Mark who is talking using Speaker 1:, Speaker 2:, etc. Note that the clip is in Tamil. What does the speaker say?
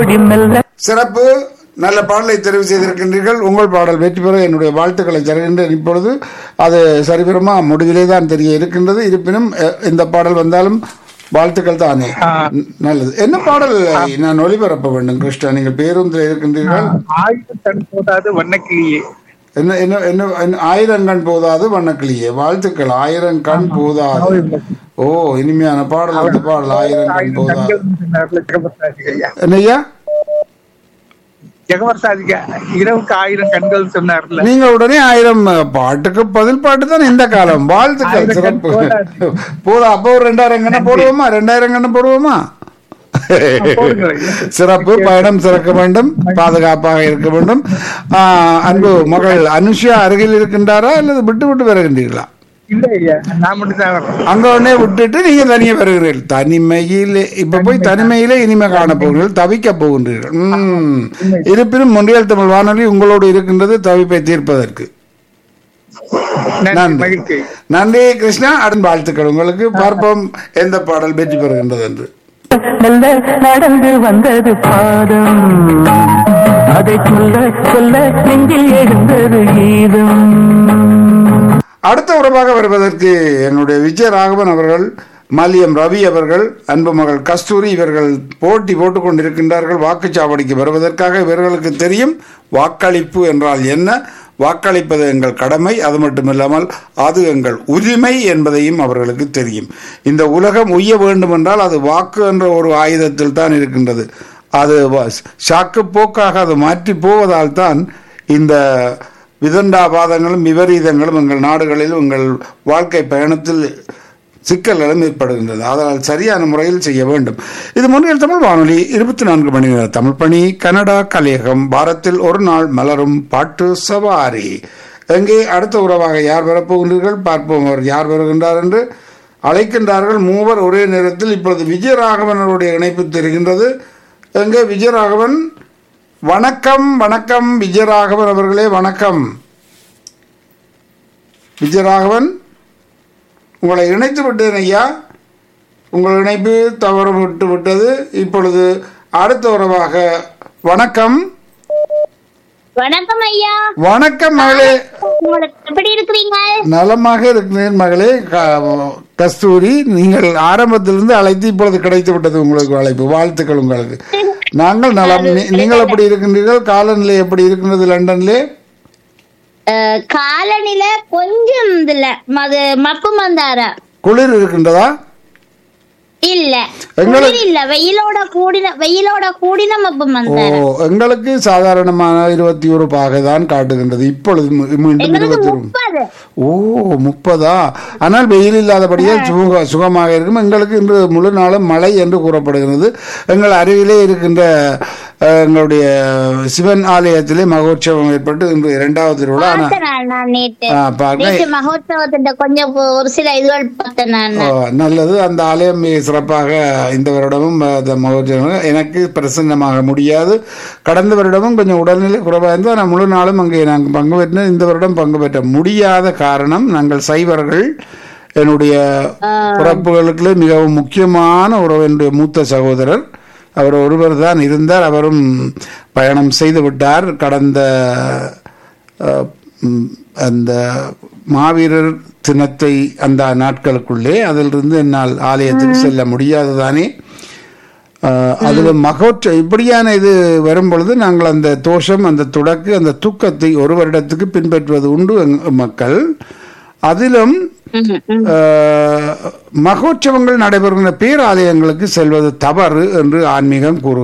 Speaker 1: ஓடி மெல்ல
Speaker 2: சிறப்பு நல்ல பாடலை தெரிவு செய்திருக்கின்றீர்கள் உங்கள் பாடல் வெற்றி பெற என்னுடைய வாழ்த்துக்களை தருகின்றேன் இப்பொழுது அது சரிபெறுமா முடிவிலே தான் தெரிய இருக்கின்றது இருப்பினும் அஹ், இந்த பாடல் வந்தாலும் வாழ்த்துக்கள் தானே ந- நல்லது என்ன பாடல் நான் ஒளிபரப்ப வேண்டும் கிருஷ்ணா நீங்கள் பேருந்தில் இருக்கின்றீர்கள்
Speaker 3: ஆயுதம் தன் போதாது வண்ணக்கிளியே
Speaker 2: என்ன என்ன என்ன என்ன- ஆயிரம் கண் போதாது வண்ணக்கிளியே வாழ்த்துக்கள் ஆயிரம் கண் போதாது ஓ இனிமையான பாடல் அந்த பாடல் ஆயிரம் கண்
Speaker 3: ஆயிரம்
Speaker 2: போதாது
Speaker 3: கண்கள் சொன்னார்ல ஜெகவர்சாதிக ஐயா
Speaker 2: என்னய்யா
Speaker 3: ஜெகவர்சாதிக இரவுக்கு ஆயிரம் கண்கள் சொன்னார்ல
Speaker 2: நீங்க உடனே ஆயிரம் அஹ், பாட்டுக்கு பதில் பாட்டு தான் இந்த காலம் வாழ்த்துக்கள்
Speaker 3: ஆயிரம்
Speaker 2: சிறப்பு
Speaker 3: கண்
Speaker 2: போதும் அப்போ ஒரு ரெண்டாயிரம் கண்ணை போடுவோமா ரெண்டாயிரம் கண்ணை போடுவோமா
Speaker 3: போடுங்கள் ஐயா.
Speaker 2: சிறப்பு பயணம் சிறக்க வேண்டும் பாதுகாப்பாக இருக்க வேண்டும் ஆஹ், அன்பு மகள் அனுஷா அருகில் இருக்கின்றாரா அல்லது விட்டு விட்டு வருகின்றீர்களா
Speaker 3: இல்ல ஐயா நான் மட்டும் தான் வர்றேன்
Speaker 2: அங்க உடனே விட்டுட்டு நீங்க தனியே வருகிறீர்கள் தனிமையிலே இப்ப போய் தனிமையிலே இனிமே காண போகிறீர்கள் தவிக்க போகின்றீர்கள் உம் இருப்பினும் முன்றியல் தமிழ் வானொலி உங்களோடு இருக்கின்றது தவிப்பை தீர்ப்பதற்கு
Speaker 3: நன்றி
Speaker 2: நன்றி
Speaker 3: மகிழ்ச்சி
Speaker 2: நன்றி கிருஷ்ணா அடன் வாழ்த்துக்கள் உங்களுக்கு பார்ப்போம் எந்த பாடல் வெற்றி பெறுகின்றது என்று
Speaker 1: மெல்ல நடந்து வந்தது பாதம் அதை சொல்ல சொல்ல நெஞ்சில் எழுந்தது கீதம்
Speaker 2: அடுத்த உறவாக வருவதற்கு என்னுடைய விஜயராகவன் அவர்கள் மல்லியம் ரவி அவர்கள் அன்பு மகள் கஸ்தூரி இவர்கள் போட்டி போட்டுக் கொண்டிருக்கின்றார்கள் வாக்குச்சாவடிக்கு வருவதற்காக இவர்களுக்கு தெரியும் வாக்களிப்பு என்றால் என்ன வாக்களிப்பது எங்கள் கடமை அது மட்டுமில்லாமல் அது எங்கள் உரிமை என்பதையும் அவர்களுக்கு தெரியும் இந்த உலகம் உய்ய வேண்டுமென்றால் அது வாக்கு என்ற ஒரு ஆயுதத்தில் தான் இருக்கின்றது அது வ- சாக்கு போக்காக அது மாற்றி போவதால் தான் இந்த விதண்டாபாதங்களும் விபரீதங்களும் எங்கள் நாடுகளில் எங்கள் வாழ்க்கை பயணத்தில் சிக்கல்களும் ஏற்படுகின்றது அதனால் சரியான முறையில் செய்ய வேண்டும் இது முன்னில் தமிழ் வானொலி இருபத்தி நான்கு மணி நேர தமிழ் பணி கனடா கலையகம் பாரத்தில் ஒரு நாள் மலரும் பாட்டு சவாரி எங்கே அடுத்த உறவாக யார் வரப்போகின்றீர்கள் பார்ப்போம் அவர் யார் வருகின்றார் என்று அழைக்கின்றார்கள் மூவர் ஒரே நேரத்தில் இப்பொழுது விஜயராகவன் அவருடைய இணைப்பு தெரிகின்றது எங்கே விஜயராகவன் வணக்கம் வணக்கம் விஜயராகவன் அவர்களே வணக்கம் விஜயராகவன் உங்களை இணைத்து விட்டேன் ஐயா உங்கள் இணைப்பு தவறு விட்டு விட்டது இப்பொழுது அடுத்த உறவாக வணக்கம்
Speaker 4: வணக்கம் ஐயா
Speaker 2: வணக்கம் மகளே
Speaker 4: உங்களுக்கு எப்படி இருக்கிறீங்க
Speaker 2: நலமாக இருக்கிறேன் மகளே க- கஸ்தூரி நீங்கள் ஆரம்பத்திலிருந்து அழைத்து இப்பொழுது கிடைத்து விட்டது உங்களுக்கு அழைப்பு வாழ்த்துக்கள் உங்களுக்கு நாங்கள் நலம் நீ- நீங்கள் எப்படி இருக்கின்றீர்கள் காலநிலை எப்படி இருக்கின்றது லண்டன்லே
Speaker 4: அஹ், காலநில கொஞ்சம் இதுல அது மப்பு மந்தார
Speaker 2: குளிர் இருக்கின்றதா
Speaker 4: இல்ல
Speaker 2: எங்களுக்கு-
Speaker 4: குளிர் இல்ல வெயிலோட கூடின வெயிலோட கூடின மப்பு
Speaker 2: ஓ
Speaker 4: மந்தார
Speaker 2: எங்களுக்கு சாதாரணமான இருபத்தி ஒரு பாகை தான் காட்டுகின்றது இப்பொழுது மீ- மீண்டும்
Speaker 4: எங்களுக்கு
Speaker 2: இருபத்தி ஒரு
Speaker 4: முப்பது
Speaker 2: ஓ முப்பதா ஆனால் வெயில் இல்லாதபடியால் சுக சுகமாக இருக்கும் எங்களுக்கு இன்று முழு நாளும் மழை என்று கூறப்படுகிறது எங்கள் அருகிலே இருக்கின்ற அஹ், எங்களுடைய சிவன் ஆலயத்திலே மகோற்சவம் ஏற்பட்டு இன்று இரண்டாவது திருவிழா ஆனால்
Speaker 4: பார்த்தேன் நான் நான் நேற்று
Speaker 2: ஆ, பாருங்க.
Speaker 4: நேற்று மகோத்சவத்தின் கொஞ்சம் ஒ- ஒரு சில இதுகள் பார்த்தேன் நான்
Speaker 2: ஓ, நல்லது அந்த ஆலயம் மிக சிறப்பாக இந்த வருடமும் அந்த மகோற்சவம் எனக்கு பிரசன்னமாக முடியாது கடந்த வருடமும் கொஞ்சம் உடல்நிலை குறைவாக இருந்தது ஆனால் முழு நாளும் அங்கே நாங்கள் பங்கு பெற்றோம் இந்த வருடம் பங்கு பெற்ற முடியாத காரணம் நாங்கள் சைவர்கள் என்னுடைய பிறப்புகளுக்கு மிகவும் முக்கியமான ஒரு என்னுடைய மூத்த சகோதரர் அவர் ஒருவர் தான் இருந்தார் அவரும் பயணம் செய்து விட்டார் கடந்த அஹ், ம், அந்த மாவீரர் தினத்தை அந்த நாட்களுக்குள்ளே அதிலிருந்து என்னால் ஆலயத்துக்கு செல்ல முடியாதுதானே அஹ், அதுல மகோற்ற இப்படியான இது வரும் பொழுது நாங்கள் அந்த தோஷம் அந்த துடக்கு அந்த தூக்கத்தை ஒரு வருடத்துக்கு பின்பற்றுவது உண்டு எங்க மக்கள் அதிலும் அஹ், மகோற்சவங்கள் நடைபெறுகின்ற பேராலயங்களுக்கு செல்வது தவறு என்று ஆன்மீகம் கூறு